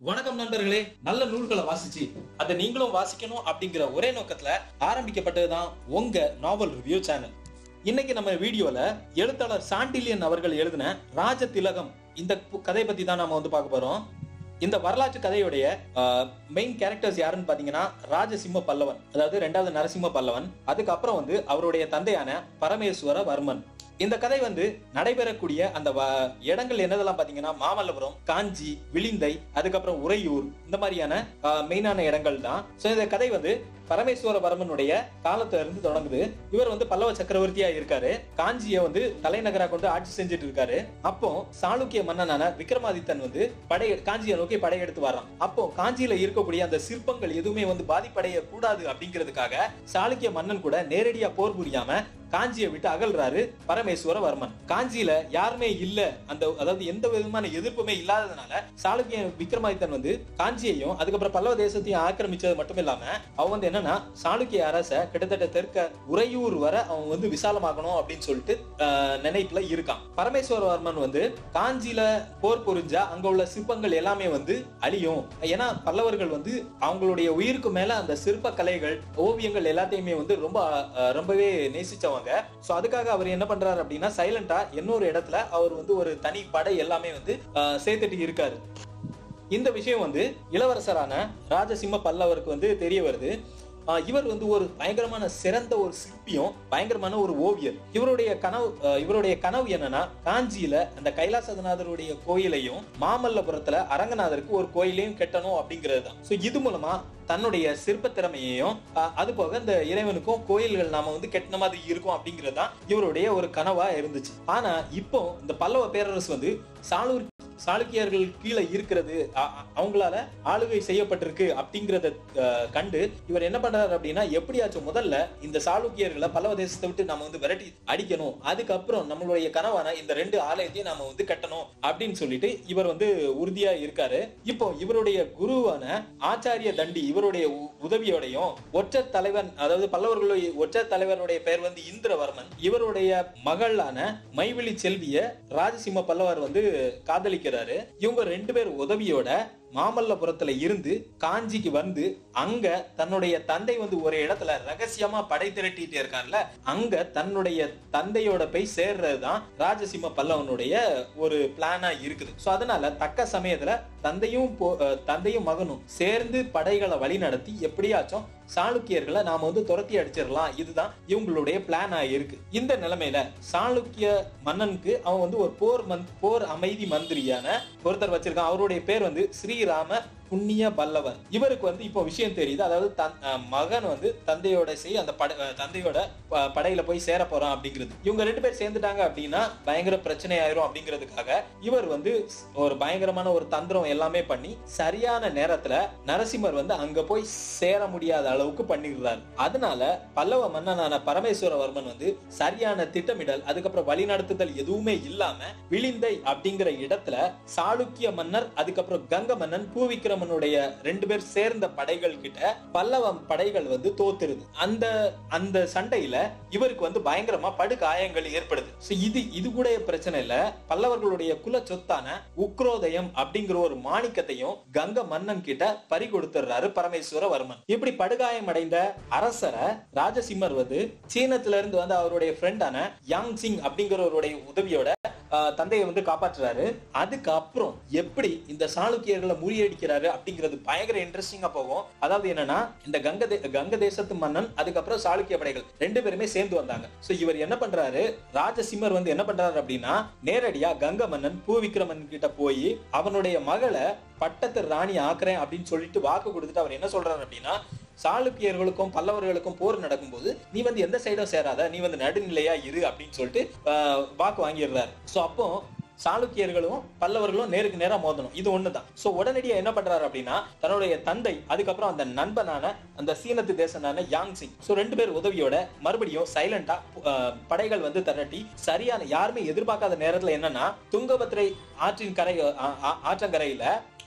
வணக்கம் நண்பர்களே நல்ல நூல்களை வாசிச்சு அதை நீங்களும் வாசிக்கணும் அப்படிங்கிற ஒரே நோக்கத்துல ஆரம்பிக்கப்பட்டதுதான் உங்க நாவல் ரிவ்யூ சேனல் இன்னைக்கு நம்ம வீடியோல எழுத்தாளர் சாண்டிலியன் அவர்கள் எழுதின ராஜ திலகம் இந்த பு- கதை பத்தி தான் நாம வந்து பார்க்க போறோம் இந்த வரலாற்று கதையுடைய மெயின் கேரக்டர்ஸ் யாருன்னு பாத்தீங்கன்னா ராஜசிம்ம பல்லவன் அதாவது ரெண்டாவது நரசிம்ம பல்லவன் அதுக்கப்புறம் வந்து அவருடைய தந்தையான பரமேஸ்வர வர்மன் இந்த கதை வந்து நடைபெறக்கூடிய அந்த வ- இடங்கள் என்னதெல்லாம் பாத்தீங்கன்னா மாமல்லபுரம் காஞ்சி விளிந்தை அதுக்கப்புறம் உறையூர் இந்த மாதிரியான மெயினான இடங்கள் தான் சோ இந்த கதை வந்து பரமேஸ்வரவர்மனுடைய காலத்துல இருந்து தொடங்குது இவர் வந்து பல்லவ சக்கரவர்த்தியா இருக்காரு காஞ்சியை வந்து தலைநகரா கொண்டு ஆட்சி செஞ்சுட்டு இருக்காரு அப்போ சாளுக்கிய மன்னனான விக்ரமாதித்தன் வந்து படை காஞ்சியை நோக்கி படையெடுத்து வர்றான் அப்போ காஞ்சியில இருக்கக்கூடிய அந்த சிற்பங்கள் எதுவுமே வந்து பாதிப்படைய கூடாது அப்படிங்கிறதுக்காக சாளுக்கிய மன்னன் கூட நேரடியா போர் புரியாம காஞ்சியை விட்டு அகல்றாரு பரமேஸ்வரவர்மன் காஞ்சியில யாருமே இல்ல அந்த அதாவது எந்த விதமான எதிர்ப்புமே இல்லாததுனால சாளுக்கிய விக்ரமாதித்தன் வந்து காஞ்சியையும் அதுக்கப்புறம் பல்லவ தேசத்தையும் ஆக்கிரமிச்சது மட்டும் இல்லாம அவன் வந்து என்னன்னா சாளுக்கிய அரச கிட்டத்தட்ட தெற்க உறையூர் வரை அவன் வந்து விசாலமாக்கணும் அப்படின்னு சொல்லிட்டு ஆஹ், நினைப்புல இருக்கான் பரமேஸ்வரவர்மன் வந்து காஞ்சியில போர் புரிஞ்சா அங்க உள்ள சிற்பங்கள் எல்லாமே வந்து அழியும் ஏன்னா பல்லவர்கள் வந்து அவங்களுடைய உயிருக்கு மேல அந்த சிற்ப கலைகள் ஓவியங்கள் எல்லாத்தையுமே வந்து ரொம்ப ஆஹ், ரொம்பவே நேசிச்சவங்க சோ அதுக்காக அவர் என்ன பண்றாரு அப்படின்னா சைலண்டா இன்னொரு இடத்துல அவர் வந்து ஒரு தனி படை எல்லாமே வந்து ஆஹ், சேர்த்துட்டு இருக்காரு இந்த விஷயம் வந்து இளவரசரான ராஜசிம்ம பல்லவருக்கு வந்து தெரிய வருது ஆஹ் இவர் வந்து ஒரு பயங்கரமான சிறந்த ஒரு சிற்பியும் பயங்கரமான ஒரு ஓவியர் இவருடைய கனவு ஆஹ் இவருடைய கனவு என்னன்னா காஞ்சியில அந்த கைலாசநாதருடைய கோயிலையும் மாமல்லபுரத்துல அரங்கநாதருக்கு ஒரு கோயிலையும் கட்டணும் அப்படிங்கிறது தான் ஸோ இது மூலமா தன்னுடைய சிற்ப திறமையையும் ஆஹ் அது போக இந்த இறைவனுக்கும் கோயில்கள் நாம வந்து கெட்டின மாதிரி இருக்கும் அப்படிங்கிறது தான் இவருடைய ஒரு கனவா இருந்துச்சு ஆனா இப்போ இந்த பல்லவ பேரரசு வந்து சாளூர் சாளுக்கியர்கள் கீழே இருக்கிறது அ- அ- அவங்களால ஆளுகை செய்யப்பட்டிருக்கு அப்படிங்கறத அஹ், கண்டு இவர் என்ன பண்றாரு அப்படின்னா எப்படியாச்சும் முதல்ல இந்த சாளுக்கியர்களை பல்லவ தேசத்தை விட்டு நம்ம வந்து விரட்டி அடிக்கணும் அதுக்கப்புறம் நம்மளுடைய கனவான இந்த ரெண்டு ஆலயத்தையும் நாம வந்து கட்டணும் அப்படின்னு சொல்லிட்டு இவர் வந்து உறுதியா இருக்காரு இப்போ இவருடைய குருவான ஆச்சாரிய தண்டி இவருடைய உ- உதவியோடையும் ஒற்ற தலைவன் அதாவது பல்லவர்களுடைய ஒற்ற தலைவருடைய பெயர் வந்து இந்திரவர்மன் இவருடைய மகளான மைவிழி செல்விய ராஜசிம்ம பல்லவர் வந்து காதலிக்கிறாரு இவங்க ரெண்டு பேர் உதவியோட மாமல்லபுரத்துல இருந்து காஞ்சிக்கு வந்து அங்க தன்னுடைய தந்தை வந்து ஒரு இடத்துல ரகசியமா படை திரட்டிட்டு இருக்கார்ல அங்க தன்னுடைய தந்தையோட போய் சேர்றதுதான் ராஜசிம்ம பல்லவனுடைய ஒரு பிளானா இருக்குது சோ அதனால தக்க சமயத்துல தந்தையும் போ- அஹ் தந்தையும் மகனும் சேர்ந்து படைகளை வழி நடத்தி எப்படியாச்சும் சாளுக்கியர்களை நாம வந்து துரத்தி அடிச்சிடலாம் இதுதான் இவங்களுடைய பிளானா இருக்கு இந்த நிலைமையில சாளுக்கிய மன்னனுக்கு அவன் வந்து ஒரு போர் மந்த் போர் அமைதி மந்திரியான ஒருத்தர் வச்சிருக்கான் அவருடைய பேர் வந்து ஸ்ரீராம புண்ணிய பல்லவர் இவருக்கு வந்து இப்போ விஷயம் தெரியுது அதாவது தன் அஹ் மகன் வந்து தந்தையோட செய் அந்த படை அஹ் தந்தையோட ப- படையில போய் சேர போறான் அப்படிங்கிறது இவங்க ரெண்டு பேர் சேர்ந்துட்டாங்க அப்படின்னா பயங்கர பிரச்சனை ஆயிரும் அப்படிங்கிறதுக்காக இவர் வந்து ஒரு பயங்கரமான ஒரு தந்திரம் எல்லாமே பண்ணி சரியான நேரத்துல நரசிம்மர் வந்து அங்க போய் சேர முடியாத அளவுக்கு பண்ணிடுறாரு அதனால பல்லவ மன்னனான பரமேஸ்வரவர்மன் வந்து சரியான திட்டமிடல் அதுக்கப்புறம் வழிநடத்துதல் எதுவுமே இல்லாம விளிந்தை அப்படிங்கிற இடத்துல சாளுக்கிய மன்னர் அதுக்கப்புறம் கங்க மன்னன் பூவிக்கிரமனுடைய ரெண்டு பேர் சேர்ந்த படைகள் கிட்ட பல்லவ படைகள் வந்து தோத்துருது அந்த அந்த சண்டையில இவருக்கு வந்து பயங்கரமா படுகாயங்கள் ஏற்படுது So இது இது கூட பிரச்சனை இல்ல பல்லவர்களுடைய குல சொத்தான உக்ரோதயம் அப்படிங்கிற ஒரு மாணிக்கத்தையும் கங்க மன்னன் கிட்ட பறி கொடுத்துறாரு பரமேஸ்வரவர்மன் இப்படி படுகாயம் அடைந்த அரசரை ராஜசிம்மர் வந்து சீனத்துல இருந்து வந்து அவருடைய ஃப்ரெண்டான யாங் சிங் அப்படிங்கிறவருடைய உதவியோட ஆஹ், தந்தையை வந்து காப்பாற்றுறாரு அதுக்கப்புறம் எப்படி இந்த சாளுக்கியர்களை முறியடிக்கிறாரு அப்படிங்கிறது பயங்கர இன்ட்ரெஸ்டிங்கா போகும் அதாவது என்னன்னா இந்த கங்க தே- கங்க தேசத்து மன்னன் அதுக்கப்புறம் சாளுக்கிய படைகள் ரெண்டு பேருமே சேர்ந்து வந்தாங்க சோ இவர் என்ன பண்றாரு ராஜசிம்மர் வந்து என்ன பண்றாரு அப்படின்னா நேரடியா கங்க மன்னன் பூவிக்ரமன் கிட்ட போய் அவனுடைய மகளை பட்டத்து ராணி ஆக்குறேன் அப்படின்னு சொல்லிட்டு வாக்கு கொடுத்துட்டு அவர் என்ன சொல்றாரு அப்படின்னா சாளுக்கியர்களுக்கும் பல்லவர்களுக்கும் போர் நடக்கும்போது நீ வந்து எந்த சைடும் சேராத நீ வந்து நடுநிலையா இரு அப்படின்னு சொல்லிட்டு ஆஹ், வாக்கு வாங்கிடுறாரு சோ அப்போ சாளுக்கியர்களும் பல்லவர்களும் நேருக்கு நேரா மோதணும் இது ஒண்ணுதான் சோ உடனடியா என்ன பண்றாரு அப்படின்னா தன்னுடைய தந்தை அதுக்கப்புறம் அந்த நண்பனான அந்த சீனத்து தேசனான யாங் சிங் சோ ரெண்டு பேர் உதவியோட மறுபடியும் சைலண்டா படைகள் வந்து திரட்டி சரியான யாருமே எதிர்பார்க்காத நேரத்துல என்னன்னா துங்கபத்ரை ஆற்றின் கரை ஆ- ஆ- ஆற்றங்கரையில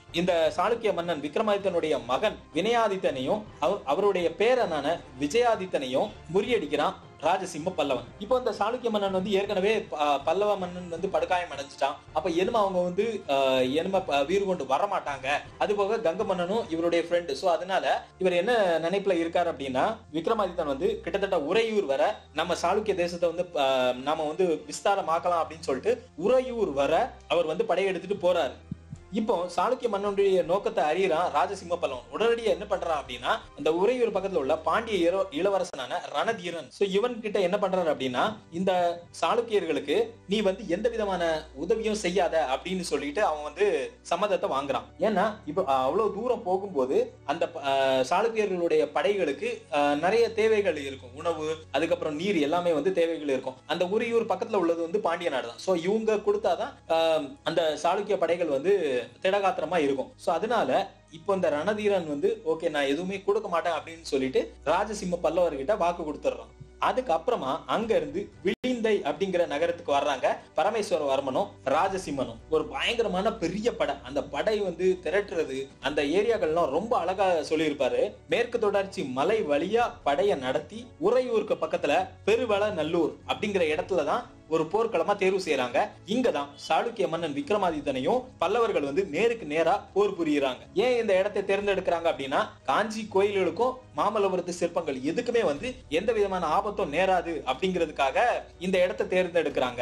இந்த சாளுக்கிய மன்னன் விக்ரமாதித்தனுடைய மகன் வினயாதித்தனையும் அவர் அவருடைய பேரனான விஜயாதித்தனையும் முறியடிக்கிறான் ராஜசிம்ம பல்லவன் இப்போ இந்த சாளுக்கிய மன்னன் வந்து ஏற்கனவே ப- பல்லவ மன்னன் வந்து படுகாயம் அடைஞ்சிட்டான் அப்ப எனும அவங்க வந்து ஆஹ், எனும ப- வீறு கொண்டு வர மாட்டாங்க அது போக கங்க மன்னனும் இவருடைய ஃப்ரெண்டு சோ அதனால இவர் என்ன நினைப்புல இருக்காரு அப்படின்னா விக்ரமாதித்தன் வந்து கிட்டத்தட்ட உறையூர் வர நம்ம சாளுக்கிய தேசத்தை வந்து ஆஹ், நாம வந்து விஸ்தாரமாக்கலாம் அப்படின்னு சொல்லிட்டு உறையூர் வர அவர் வந்து படையெடுத்துட்டு போறாரு இப்போ சாளுக்கிய மன்னனுடைய நோக்கத்தை அறியறான் ராஜசிம்ம பல்லவன் உடனடியா என்ன பண்றான் அப்படின்னா அந்த உறையூர் பக்கத்துல உள்ள பாண்டிய இள- இளவரசனான ரணதீரன் சோ இவன் கிட்ட என்ன பண்றாரு அப்படின்னா இந்த சாளுக்கியர்களுக்கு நீ வந்து எந்த விதமான உதவியும் செய்யாத அப்படின்னு சொல்லிட்டு அவன் வந்து சம்மதத்தை வாங்குறான் ஏன்னா இப்போ அஹ், அவ்வளவு தூரம் போகும்போது அந்த ப- அஹ், சாளுக்கியர்களுடைய படைகளுக்கு அஹ், நிறைய தேவைகள் இருக்கும் உணவு அதுக்கப்புறம் நீர் எல்லாமே வந்து தேவைகள் இருக்கும் அந்த உறையூர் பக்கத்துல உள்ளது வந்து பாண்டிய நாடு தான் சோ இவங்க கொடுத்தாதான் அஹ், அந்த சாளுக்கிய படைகள் வந்து திடகாத்திரமா இருக்கும் சோ அதனால இப்போ இந்த ரணதீரன் வந்து ஓகே நான் எதுவுமே கொடுக்க மாட்டேன் அப்படின்னு சொல்லிட்டு ராஜசிம்ம பல்லவர்கிட்ட வாக்கு கொடுத்துட்றான் அதுக்கப்புறமா அங்க இருந்து விளிந்தை அப்படிங்கிற நகரத்துக்கு வர்றாங்க பரமேஸ்வரவர்மனும் ராஜசிம்மனும் ஒரு பயங்கரமான பெரிய படை அந்த படை வந்து திரட்டுறது அந்த ஏரியாக்கள்லாம் ரொம்ப அழகா சொல்லியிருப்பாரு மேற்கு தொடர்ச்சி மலை வழியா படைய நடத்தி உறையூருக்கு பக்கத்துல பெருவள நல்லூர் அப்படிங்கிற இடத்துல தான் ஒரு போர்க்களமா தேர்வு செய்யறாங்க இங்கதான் சாளுக்கிய மன்னன் விக்ரமாதித்தனையும் பல்லவர்கள் வந்து நேருக்கு நேரா போர் புரியுறாங்க ஏன் இந்த இடத்தை தேர்ந்தெடுக்கிறாங்க அப்படின்னா காஞ்சி கோயில்களுக்கும் மாமல்லபுரத்து சிற்பங்கள் எதுக்குமே வந்து எந்த விதமான ஆபத்தும் நேராது அப்படிங்கிறதுக்காக இந்த இடத்தை தேர்ந்தெடுக்கிறாங்க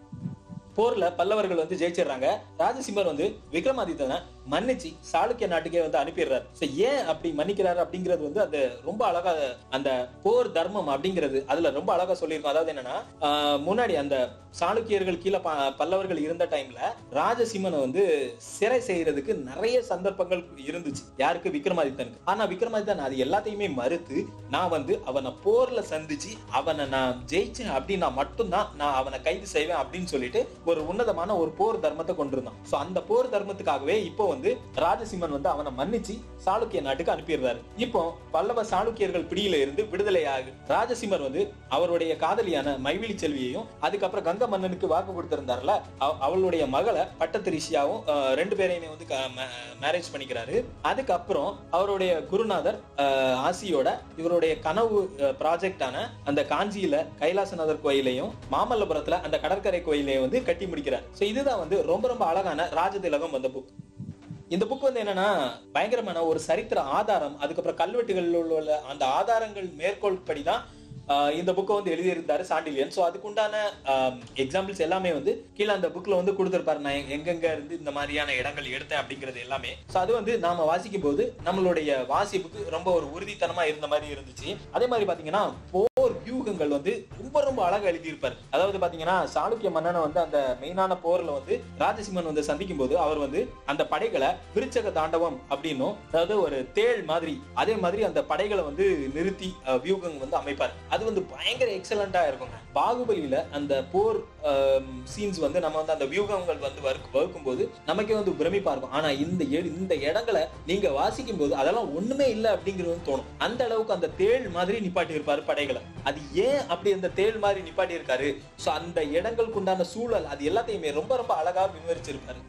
போர்ல பல்லவர்கள் வந்து ஜெயிச்சிடுறாங்க ராஜசிம்மர் வந்து விக்ரமாதித்தனை மன்னிச்சு சாளுக்கிய நாட்டுக்கே வந்து அனுப்பிடுறாரு So, ஏன் அப்படி மன்னிக்கிறாரு அப்படிங்கிறது வந்து அந்த ரொம்ப அழகா அந்த போர் தர்மம் அப்படிங்கிறது அதுல ரொம்ப அழகா சொல்லியிருக்கும் அதாவது என்னன்னா ஆஹ், முன்னாடி அந்த சாளுக்கியர்கள் கீழே ப- பல்லவர்கள் இருந்த டைம்ல ராஜசிம்மனை வந்து சிறை செய்யறதுக்கு நிறைய சந்தர்ப்பங்கள் இருந்துச்சு யாருக்கு விக்ரமாதித்தனுக்கு ஆனா விக்ரமாதித்தன் அது எல்லாத்தையுமே மறுத்து நான் வந்து அவனை போர்ல சந்திச்சு அவனை நான் ஜெயிச்சேன் அப்படின்னா மட்டும்தான் நான் அவனை கைது செய்வேன் அப்படின்னு சொல்லிட்டு ஒரு உன்னதமான ஒரு போர் தர்மத்தை கொண்டிருந்தான் சோ அந்த போர் தர்மத்துக்காகவே இப்போ வந்து ராஜசிம்மன் வந்து அவனை மன்னிச்சு சாளுக்கிய நாட்டுக்கு அனுப்பிடுறாரு இப்போ பல்லவ சாளுக்கியர்கள் பிடியில இருந்து விடுதலை ஆகு ராஜசிம்மர் வந்து அவருடைய காதலியான மைவிலி செல்வியையும் அதுக்கப்புறம் கங்க மன்னனுக்கு வாக்கு கொடுத்திருந்தாருல அவ- அவளுடைய மகளை பட்டத்திரிஷியாவும் அஹ், ரெண்டு பேரையுமே வந்து மேரேஜ் பண்ணிக்கிறாரு அதுக்கப்புறம் அவருடைய குருநாதர் அஹ், ஆசியோட இவருடைய கனவு ப்ராஜெக்டான அந்த காஞ்சியில கைலாசநாதர் கோயிலையும் மாமல்லபுரத்துல அந்த கடற்கரை கோயிலையும் வந்து கட்டி முடிக்கிறார் சோ இதுதான் வந்து ரொம்ப ரொம்ப அழகான ராஜதிலகம் வந்த புக் இந்த புக் வந்து என்னன்னா பயங்கரமான ஒரு சரித்திர ஆதாரம் அதுக்கப்புறம் கல்வெட்டுகளில் உள்ள அந்த ஆதாரங்கள் மேற்கோள் படிதான் ஆஹ் இந்த புக்கை வந்து எழுதியிருந்தாரு சாண்டிலியன் ஸோ அதுக்குண்டான எக்ஸாம்பிள்ஸ் எல்லாமே வந்து கீழே அந்த புக்ல வந்து கொடுத்துருப்பாரு நான் எங்க- எங்கெங்க இருந்து இந்த மாதிரியான இடங்கள் எடுத்தேன் அப்படிங்கிறது எல்லாமே ஸோ அது வந்து நாம வாசிக்கும் போது நம்மளுடைய வாசிப்புக்கு ரொம்ப ஒரு உறுதித்தனமா இருந்த மாதிரி இருந்துச்சு அதே மாதிரி பாத்தீங்கன்னா போர் வியூகங்கள் வந்து ரொம்ப ரொம்ப அழகா எழுதியிருப்பாரு அதாவது பாத்தீங்கன்னா சாளுக்கிய மன்னனை வந்து அந்த மெயினான போர்ல வந்து ராஜசிம்மன் வந்து சந்திக்கும் போது அவர் வந்து அந்த படைகளை விருச்சக தாண்டவம் அப்படின்னும் அதாவது ஒரு தேள் மாதிரி அதே மாதிரி அந்த படைகளை வந்து நிறுத்தி அஹ், வியூகம் வந்து அமைப்பார் அது வந்து பயங்கர எக்ஸலண்டா இருக்குங்க பாகுபலியில அந்த போர் சீன்ஸ் வந்து நம்ம வந்து அந்த வியூகங்கள் வந்து வறுக்கு- வகுக்கும்போது நமக்கே வந்து பிரமிப்பா இருக்கும் ஆனா இந்த எ- இந்த இடங்களை நீங்க வாசிக்கும் போது அதெல்லாம் ஒண்ணுமே இல்லை அப்படிங்கிறது வந்து தோணும் அந்த அளவுக்கு அந்த தேள் மாதிரி நிப்பாட்டி இருப்பாரு படைகளை அது ஏன் அப்படி அந்த தேள் மாதிரி நிப்பாட்டி இருக்காரு சோ அந்த இடங்களுக்கு உண்டான சூழல் அது எல்லாத்தையுமே ரொம்ப ரொம்ப அழகா விவரிச்சிருப்பாரு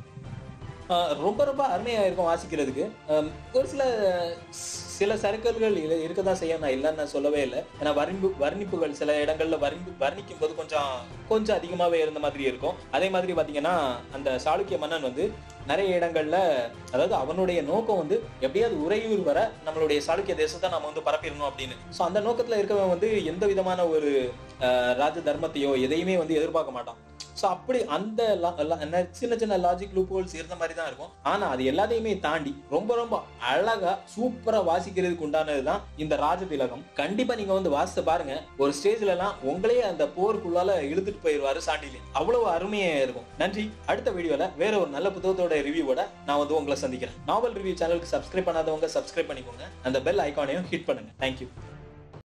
ஆஹ் ரொம்ப ரொம்ப அருமையா இருக்கும் வாசிக்கிறதுக்கு ஆம், ஒரு சில சில சர்க்கல்கள் இருக்க தான் செய்யும் நான் இல்லைன்னு நான் சொல்லவே இல்லை ஏன்னா வர்ணிப்பு வர்ணிப்புகள் சில இடங்கள்ல வர்ணி வர்ணிக்கும் போது கொஞ்சம் கொஞ்சம் அதிகமாவே இருந்த மாதிரி இருக்கும் அதே மாதிரி பாத்தீங்கன்னா அந்த சாளுக்கிய மன்னன் வந்து நிறைய இடங்கள்ல அதாவது அவனுடைய நோக்கம் வந்து எப்படியாவது உறையூர் வர நம்மளுடைய சாளுக்கிய தேசத்தை நம்ம வந்து பரப்பிடணும் அப்படின்னு ஸோ அந்த நோக்கத்துல இருக்கவன் வந்து எந்த விதமான ஒரு ஆஹ், ராஜ தர்மத்தையோ எதையுமே வந்து எதிர்பார்க்க மாட்டான் ஸோ அப்படி அந்த la- la- ந- சின்ன சின்ன லாஜிக் லூப் ஹோல்ஸ் இருந்த மாதிரி தான் இருக்கும் ஆனா அது எல்லாத்தையுமே தாண்டி ரொம்ப ரொம்ப அழகா சூப்பரா வாசிக்கிறதுக்கு உண்டானதுதான் இந்த ராஜதிலகம் கண்டிப்பா நீங்க வந்து வாசித்து பாருங்க ஒரு ஸ்டேஜ்ல எல்லாம் உங்களையே அந்த போருக்குள்ளால இழுத்துட்டு போயிடுவாரு சாண்டிலியன் அவ்வளவு அருமையா இருக்கும் நன்றி அடுத்த வீடியோல வேற ஒரு நல்ல புத்தகத்தோட ரிவ்யூவோட நான் வந்து உங்களை சந்திக்கிறேன் நாவல் ரிவ்யூ சேனலுக்கு சப்ஸ்கிரைப் பண்ணாதவங்க சப்ஸ்கிரைப் பண்ணிக்கோங்க அந்த பெல் ஐகானையும் ஹிட் பண்ணுங்க தேங்க்யூ